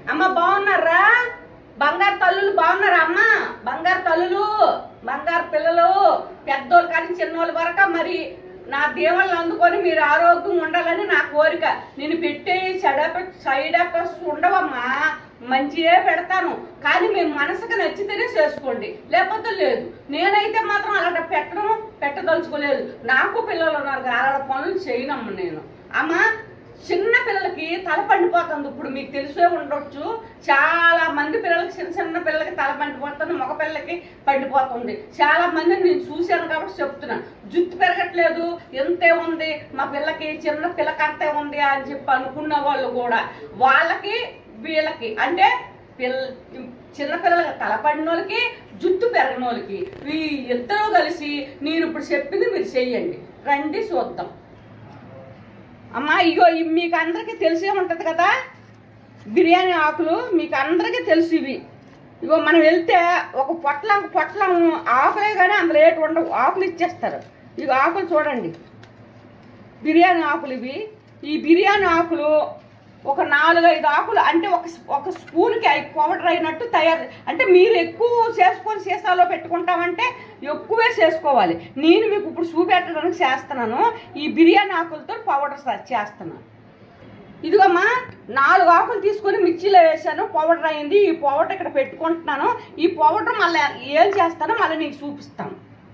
అమ్మ బాగున్నారా బంగారు తల్లులు బాగున్నారా అమ్మ బంగారు తల్లులు బంగారు పిల్లలు పెద్దోళ్ళు కానీ చిన్నోళ్ళ వరకు మరి నా దీవెనలు అందుకొని మీరు ఆరోగ్యంగా ఉండాలని నా కోరిక నేను పెట్టే సైడ్ ఎఫెక్ట్ సైడ్ ఎఫెక్ట్స్ ఉండవమ్మా మంచియే పెడతాను కానీ మీ మనసుకు నచ్చితేనే చేసుకోండి లేకపోతే లేదు నేనైతే మాత్రం అలా పెట్టడం పెట్టదలుచుకోలేదు నాకు పిల్లలు ఉన్నారు కదా, అలాంటి పనులు చేయనమ్మ నేను అమ్మ చిన్న పిల్లలకి తల పండిపోతుంది ఇప్పుడు మీకు తెలిసే ఉండొచ్చు చాలా మంది పిల్లలకి చిన్న చిన్న పిల్లలకి తల పండిపోతుంది మగ పిల్లలకి పండిపోతుంది చాలా మందిని నేను చూశాను కాబట్టి చెప్తున్నాను జుట్టు పెరగట్లేదు ఎంతే ఉంది మా పిల్లకి చిన్న పిల్లకి అంతే ఉంది అని చెప్పి అనుకున్న వాళ్ళు కూడా వాళ్ళకి వీళ్ళకి అంటే పిల్ల చిన్న పిల్లలకి తల పడిన వాళ్ళకి జుట్టు పెరగని వాళ్ళకి ఈ ఇద్దరు కలిసి నేను ఇప్పుడు చెప్పింది మీరు చెయ్యండి రండి చూద్దాం అమ్మా ఇగో ఇవి మీకు అందరికీ తెలిసే ఉంటుంది కదా బిర్యానీ ఆకులు మీకు అందరికీ తెలుసు ఇవి ఇగో మనం వెళ్తే ఒక పొట్లం పొట్లం ఆకులే కానీ అందులో ఏటి ఉండవు ఆకులు ఇచ్చేస్తారు ఇగో ఆకులు చూడండి బిర్యానీ ఆకులు ఇవి ఈ బిర్యానీ ఆకులు ఒక నాలుగైదు ఆకులు అంటే ఒక ఒక స్పూన్కి అయి పౌడర్ అయినట్టు తయారు అంటే మీరు ఎక్కువ చేసుకొని సీసాలో పెట్టుకుంటామంటే ఎక్కువే చేసుకోవాలి నేను మీకు ఇప్పుడు చూపెట్టడానికి చేస్తున్నాను ఈ బిర్యానీ ఆకులతో పౌడర్ స- చేస్తున్నాను ఇదిగోమ్మా నాలుగు ఆకులు తీసుకొని మిక్సీలో వేసాను పౌడర్ అయింది ఈ పౌడర్ ఇక్కడ పెట్టుకుంటున్నాను ఈ పౌడర్ మళ్ళీ ఏం చేస్తానో మళ్ళీ నీకు చూపిస్తాను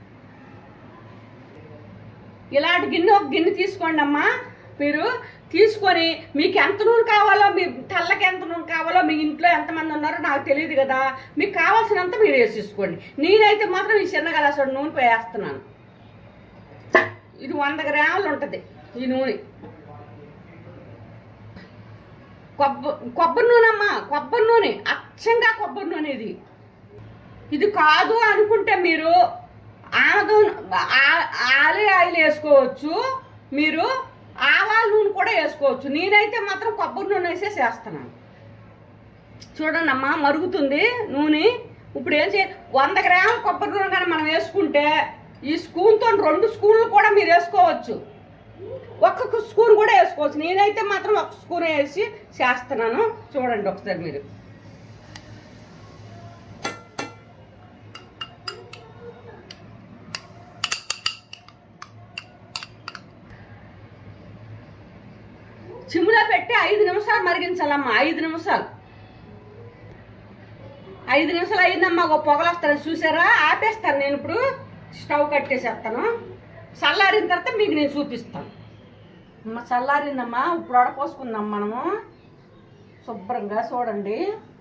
ఇలాంటి గిన్నె ఒక గిన్నె తీసుకోండి అమ్మా మీరు తీసుకొని మీకు ఎంత నూనె కావాలో మీ తల్లకి ఎంత నూనె కావాలో మీ ఇంట్లో ఎంతమంది ఉన్నారో నాకు తెలియదు కదా మీకు కావాల్సినంత మీరు వేసేసుకోండి నేనైతే మాత్రం ఈ చిన్న గలాసుడు నూనె వేస్తున్నాను ఇది వంద గ్రాములు ఉంటుంది ఈ నూనె కొబ్బ కొబ్బరి నూనె అమ్మా కొబ్బరి నూనె అచ్చంగా కొబ్బరి నూనె ఇది ఇది కాదు అనుకుంటే మీరు ఆదు ఆ- ఆలే ఆయిల్ వేసుకోవచ్చు మీరు ఆవాల నూనె కూడా వేసుకోవచ్చు నేనైతే మాత్రం కొబ్బరి నూనె వేసే చేస్తున్నాను చూడండి అమ్మా మరుగుతుంది నూనె ఇప్పుడు ఏం చే వంద గ్రాముల కొబ్బరి నూనె కానీ మనం వేసుకుంటే ఈ స్పూన్తో రెండు స్పూన్లు కూడా మీరు వేసుకోవచ్చు ఒక్కొక్క స్పూన్ కూడా వేసుకోవచ్చు నేనైతే మాత్రం ఒక స్పూన్ వేసి చేస్తున్నాను చూడండి ఒకసారి మీరు చిమ్ములో పెట్టి ఐదు నిమిషాలు మరిగించాలమ్మా ఐదు నిమిషాలు ఐదు నిమిషాలు అయిందమ్మా ఒక పొగలు వస్తాను చూసారా ఆపేస్తాను నేను ఇప్పుడు స్టవ్ కట్టేసేస్తాను చల్లారిన తర్వాత మీకు నేను చూపిస్తాను అమ్మ చల్లారిందమ్మా ఇప్పుడు వడపోసుకుందాం మనము శుభ్రంగా చూడండి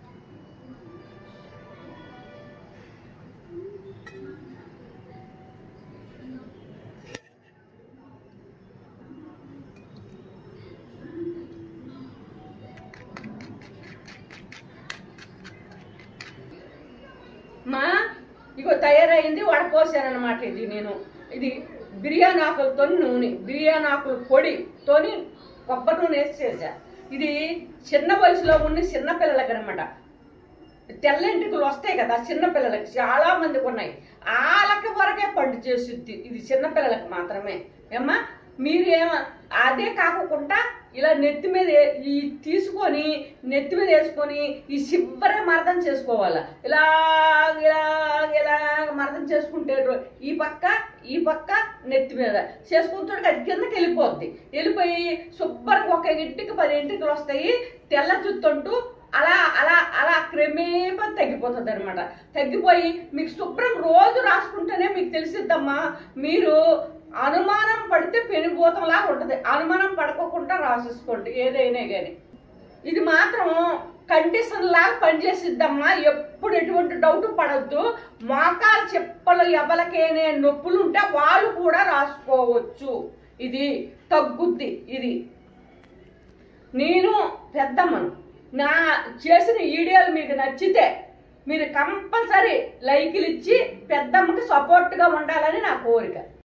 మా ఇగో తయారైంది వడపోసాను అనమాట ఇది నేను ఇది బిర్యానీ ఆకులతో నూనె బిర్యానీ ఆకుల పొడితోని కొబ్బరి నూనె వేసి చేసా ఇది చిన్న వయసులో ఉన్న చిన్న పిల్లలకి అనమాట తెల్ల ఎంట్రుకలు వస్తాయి కదా చిన్న పిల్లలకి చాలా మందికి ఉన్నాయి వాళ్ళకి వరకే పండు చేసిద్ది ఇది చిన్న పిల్లలకి మాత్రమే ఏమ్మా మీరు ఏమ అదే కాకుండా ఇలా నెత్తి మీద ఏ- ఈ తీసుకొని నెత్తి మీద వేసుకొని ఈ చివరి మర్దం చేసుకోవాలి ఇలా ఇలా ఇలా మర్దం చేసుకుంటే రో- ఈ పక్క ఈ పక్క నెత్తి మీద చేసుకుంటుంటే అది కిందకి వెళ్ళిపోద్ది వెళ్ళిపోయి శుభ్రంగా ఒక ఇంటికి పది ఇంటికి వస్తాయి తెల్ల జుత్తుంటూ అలా అలా అలా క్రమేపా తగ్గిపోతుంది అనమాట తగ్గిపోయి మీకు శుభ్రం రోజు రాసుకుంటేనే మీకు తెలిసిద్దమ్మా మీరు అనుమానం పడితే పెనుభూతంలా ఉంటుంది అనుమానం పడుకోకుండా రాసేసుకోండి ఏదైనా కానీ ఇది మాత్రం కండిషన్ లాగా పనిచేసిద్దమ్మా ఎప్పుడు ఎటువంటి డౌట్ పడద్దు మోకాలు చెప్పలు ఎవరికైనా నొప్పులు ఉంటే వాళ్ళు కూడా రాసుకోవచ్చు ఇది తగ్గుద్ది ఇది నేను పెద్దమ్మను నా చేసిన వీడియోలు మీకు నచ్చితే మీరు కంపల్సరీ లైకులు ఇచ్చి పెద్దమ్మకి సపోర్ట్గా ఉండాలని నా కోరిక